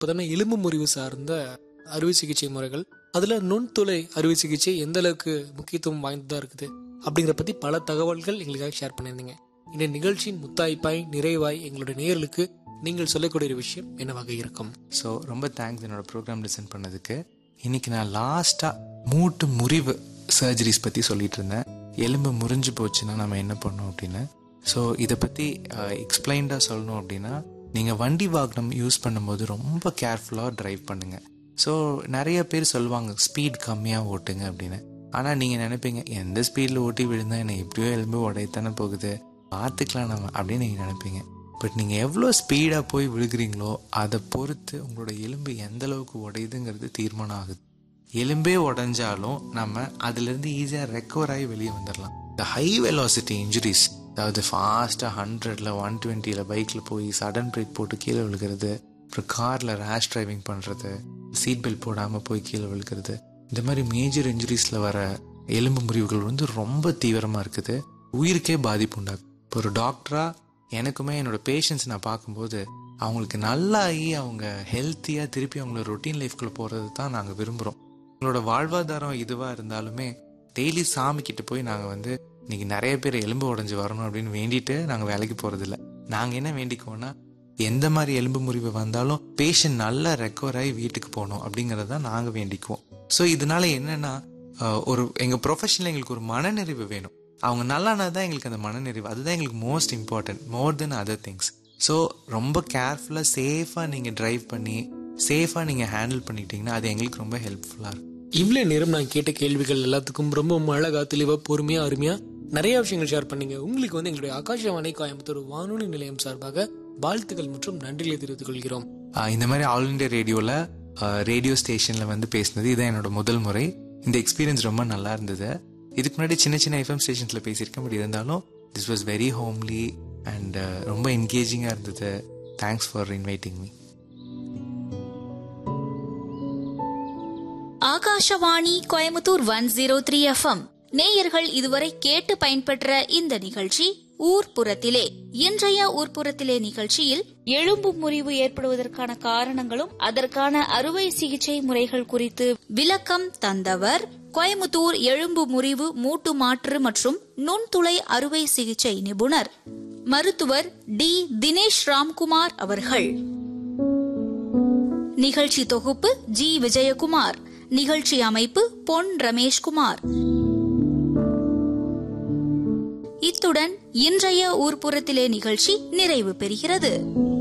இப்போதானே எலும்பு முறிவு சார்ந்த அறுவை சிகிச்சை முறைகள் அதில் நுண்துளை அறுவை சிகிச்சை எந்த அளவுக்கு முக்கியத்துவம் வாய்ந்ததாக இருக்குது அப்படிங்கிற பற்றி பல தகவல்கள் எங்களுக்காக ஷேர் பண்ணியிருந்தீங்க இந்த நிகழ்ச்சியின் முத்தாய்ப்பாய் நிறைவாய் எங்களுடைய நேயர்களுக்கு நீங்கள் சொல்லக்கூடிய ஒரு விஷயம் என்னவாக இருக்கும் ஸோ ரொம்ப தேங்க்ஸ் என்னோட ப்ரோக்ராம் லிசன் பண்ணதுக்கு இன்னைக்கு நான் லாஸ்ட்டாக மூட்டு முறிவு சர்ஜரிஸ் பற்றி சொல்லிட்டு இருந்தேன் எலும்பு முறிஞ்சு போச்சுன்னா நம்ம என்ன பண்ணோம் அப்படின்னு ஸோ இதை பற்றி எக்ஸ்பிளைன்டாக சொல்லணும் அப்படின்னா நீங்கள் வண்டி வாகனம் யூஸ் பண்ணும்போது ரொம்ப கேர்ஃபுல்லாக டிரைவ் பண்ணுங்கள் ஸோ நிறைய பேர் சொல்லுவாங்க ஸ்பீட் கம்மியாக ஓட்டுங்க அப்படின்னு ஆனால் நீங்கள் நினைப்பீங்க எந்த ஸ்பீடில் ஓட்டி விழுந்தா என்ன எப்படியோ எலும்பு உடையத்தானே போகுது பார்த்துக்கலாம் நம்ம அப்படின்னு நீங்கள் நினைப்பீங்க பட் நீங்கள் எவ்வளோ ஸ்பீடாக போய் விழுகிறீங்களோ அதை பொறுத்து உங்களோட எலும்பு எந்த அளவுக்கு உடையுதுங்கிறது தீர்மானம் ஆகுது எலும்பே உடைஞ்சாலும் நம்ம அதுலேருந்து ஈஸியாக ரெக்கவர் ஆகி வெளியே வந்துடலாம் இந்த ஹை வெலாசிட்டி இன்ஜுரிஸ் அதாவது ஃபாஸ்ட்டாக ஹண்ட்ரடில் ஒன் டுவெண்ட்டியில் பைக்கில் போய் சடன் பிரேக் போட்டு கீழே விழுகிறது அப்புறம் காரில் ரேஷ் டிரைவிங் பண்ணுறது சீட் பெல்ட் போடாமல் போய் கீழே விழுகிறது இந்த மாதிரி மேஜர் இன்ஜுரிஸில் வர எலும்பு முறிவுகள் வந்து ரொம்ப தீவிரமாக இருக்குது உயிருக்கே பாதிப்பு உண்டாகும் இப்போ ஒரு டாக்டராக எனக்குமே என்னோட பேஷண்ட்ஸ் நான் பார்க்கும்போது அவங்களுக்கு நல்லாகி அவங்க ஹெல்த்தியாக திருப்பி அவங்களோட ரொட்டீன் லைஃப்குள்ளே போகிறது தான் நாங்கள் விரும்புகிறோம் எங்களோட வாழ்வாதாரம் இதுவாக இருந்தாலுமே டெய்லி சாமி கிட்ட போய் நாங்கள் வந்து இன்னைக்கு நிறைய பேர் எலும்பு உடஞ்சி வரணும் அப்படின்னு வேண்டிட்டு நாங்கள் வேலைக்கு போகிறதில்ல நாங்கள் என்ன வேண்டிக்குவோம்னா எந்த மாதிரி எலும்பு முறிவு வந்தாலும் பேஷண்ட் நல்லா ரெக்கவர் ஆகி வீட்டுக்கு போகணும் அப்படிங்கிறத தான் நாங்கள் வேண்டிக்குவோம் ஸோ இதனால என்னன்னா அஹ், ஒரு எங்கள் ப்ரொஃபஷனில் எங்களுக்கு ஒரு மனநிறைவு வேணும் அவங்க நல்லானா தான் எங்களுக்கு அந்த மனநிறைவு அதுதான் எங்களுக்கு most important more than other things so ரொம்ப கேர்ஃபுல்லாக சேஃபாக நீங்கள் டிரைவ் பண்ணி சேஃபாக நீங்கள் ஹேண்டில் பண்ணிட்டீங்கன்னா அது எங்களுக்கு ரொம்ப ஹெல்ப்ஃபுல்லாக இருக்கும் இவ்வளவு நேரம் நான் கேட்ட கேள்விகள் எல்லாத்துக்கும் ரொம்ப அழகா தெளிவா பொறுமையா அருமையா நிறைய விஷயங்கள் ஷேர் பண்ணீங்க உங்களுக்கு வந்து எங்களுடைய ஆகாஷவாணி கோயம்புத்தூர் வானொலி நிலையம் சார்பாக வாழ்த்துக்கள் மற்றும் நன்றிகளை தெரிவித்துக் கொள்கிறோம் ஆஹ் இந்த மாதிரி ஆல் இண்டியா ரேடியோவில் ரேடியோ ஸ்டேஷனில் வந்து பேசினது இதான் என்னோட முதல் முறை இந்த எக்ஸ்பீரியன்ஸ் ரொம்ப நல்லா இருந்தது இதுக்கு முன்னாடி சின்ன சின்ன எஃப்எம் ஸ்டேஷன்ஸில் பேசியிருக்கேன் பட் இருந்தாலும் this was very homely and ரொம்ப என்கேஜிங்காக இருந்தது thanks for inviting me Akashvani Coimbatore one zero three FM நேயர்கள் இதுவரை கேட்டு பயன்பெற்ற இந்த நிகழ்ச்சி ஊர்ப்புறத்திலே இன்றைய ஊர்ப்புறத்திலே நிகழ்ச்சியில் எலும்பு முறிவு ஏற்படுவதற்கான காரணங்களும் அதற்கான அறுவை சிகிச்சை முறைகள் குறித்து விளக்கம் தந்தவர் கோயம்புத்தூர் எலும்பு முறிவு மூட்டு மாற்று மற்றும் நுண்துளை அறுவை சிகிச்சை நிபுணர் மருத்துவர் டி தினேஷ் ராம்குமார் அவர்கள் நிகழ்ச்சி தொகுப்பு ஜி விஜயகுமார் நிகழ்ச்சி அமைப்பு பொன் ரமேஷ்குமார் இத்துடன் இன்றைய ஊர்ப்புறத்திலே நிகழ்ச்சி நிறைவு பெறுகிறது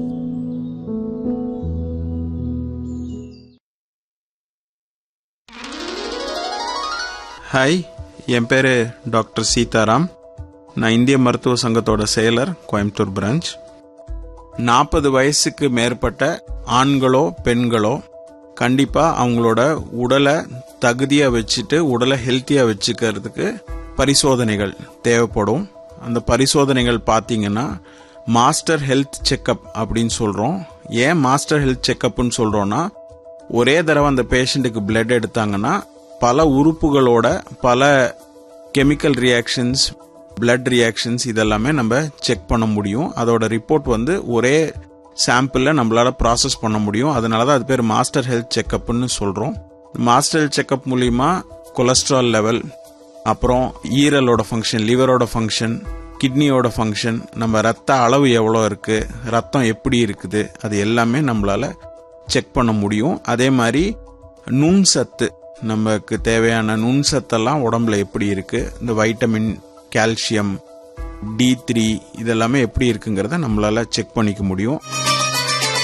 ஹாய் என் பேர் டாக்டர் சீதாராம் நான் இந்திய மருத்துவ சங்கத்தோட செயலர் கோயம்புத்தூர் பிரான்ச் நாற்பது வயசுக்கு மேற்பட்ட ஆண்களோ பெண்களோ கண்டிப்பாக அவங்களோட உடலை தகுதியாக வச்சுட்டு உடலை ஹெல்த்தியாக வச்சுக்கிறதுக்கு பரிசோதனைகள் தேவைப்படும் அந்த பரிசோதனைகள் பார்த்தீங்கன்னா மாஸ்டர் ஹெல்த் செக்கப் அப்படின்னு சொல்கிறோம் ஏன் மாஸ்டர் ஹெல்த் செக்கப்னு சொல்கிறோன்னா ஒரே தடவை அந்த பேஷண்ட்டுக்கு பிளட் எடுத்தாங்கன்னா பல உறுப்புகளோட பல கெமிக்கல் ரியாக்ஷன்ஸ் blood ரியாக்ஷன்ஸ் இதெல்லாமே நம்ம செக் பண்ண முடியும் அதோட ரிப்போர்ட் வந்து ஒரே சாம்பிளில் நம்மளால ப்ராசஸ் பண்ண முடியும் அதனால தான் அது பேர் மாஸ்டர் ஹெல்த் செக்கப்னு சொல்கிறோம் மாஸ்டர் ஹெல்த் செக்கப் மூலிமா கொலஸ்ட்ரால் லெவல் அப்புறம் ஈரலோட ஃபங்க்ஷன் லிவரோட ஃபங்க்ஷன் கிட்னியோட ஃபங்க்ஷன் நம்ம ரத்த அளவு எவ்வளோ இருக்கு ரத்தம் எப்படி இருக்குது அது எல்லாமே நம்மளால செக் பண்ண முடியும் அதே மாதிரி நுண் சத்து நமக்கு தேவையான நுண் சத்தெல்லாம் உடம்புல எப்படி இருக்கு இந்த வைட்டமின் கால்சியம் டி த்ரீ இதெல்லாமே எப்படி இருக்குங்கிறத நம்மளால செக் பண்ணிக்க முடியும்